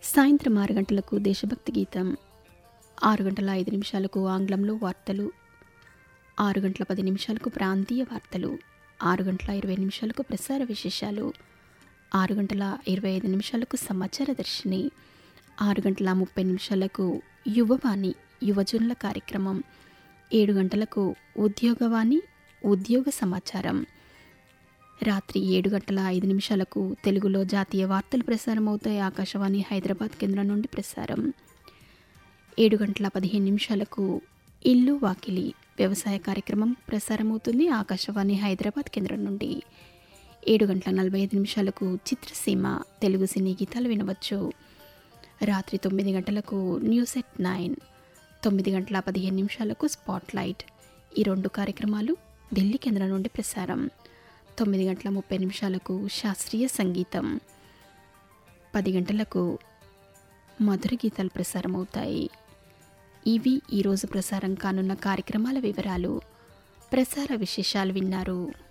సాయంత్రం ఆరు గంటలకు దేశభక్తి గీతం ఆరు గంటల ఐదు నిమిషాలకు ఆంగ్లంలో వార్తలు ఆరు గంటల పది నిమిషాలకు ప్రాంతీయ వార్తలు ఆరు గంటల ఇరవై నిమిషాలకు ప్రసార విశేషాలు ఆరు గంటల ఇరవై ఐదు నిమిషాలకు సమాచార దర్శిని ఆరు గంటల ముప్పై నిమిషాలకు యువవాణి యువజనుల కార్యక్రమం ఏడు గంటలకు ఉద్యోగవాణి ఉద్యోగ సమాచారం రాత్రి ఏడు గంటల ఐదు నిమిషాలకు తెలుగులో జాతీయ వార్తలు ప్రసారం అవుతాయి ఆకాశవాణి హైదరాబాద్ కేంద్రం నుండి ప్రసారం ఏడు గంటల పదిహేను నిమిషాలకు ఇల్లు వాకిలి వ్యవసాయ కార్యక్రమం ప్రసారమవుతుంది ఆకాశవాణి హైదరాబాద్ కేంద్రం నుండి ఏడు గంటల నలభై ఐదు నిమిషాలకు చిత్రసీమ తెలుగు సినీ గీతాలు వినవచ్చు రాత్రి తొమ్మిది గంటలకు న్యూస్ ఎట్ నైన్ తొమ్మిది గంటల పదిహేను నిమిషాలకు స్పాట్ లైట్ ఈ రెండు కార్యక్రమాలు ఢిల్లీ కేంద్రం నుండి ప్రసారం తొమ్మిది గంటల ముప్పై నిమిషాలకు శాస్త్రీయ సంగీతం పది గంటలకు మధుర గీతాలు ప్రసారం అవుతాయి ఇవి ఈరోజు ప్రసారం కానున్న కార్యక్రమాల వివరాలు ప్రసార విశేషాలు విన్నారు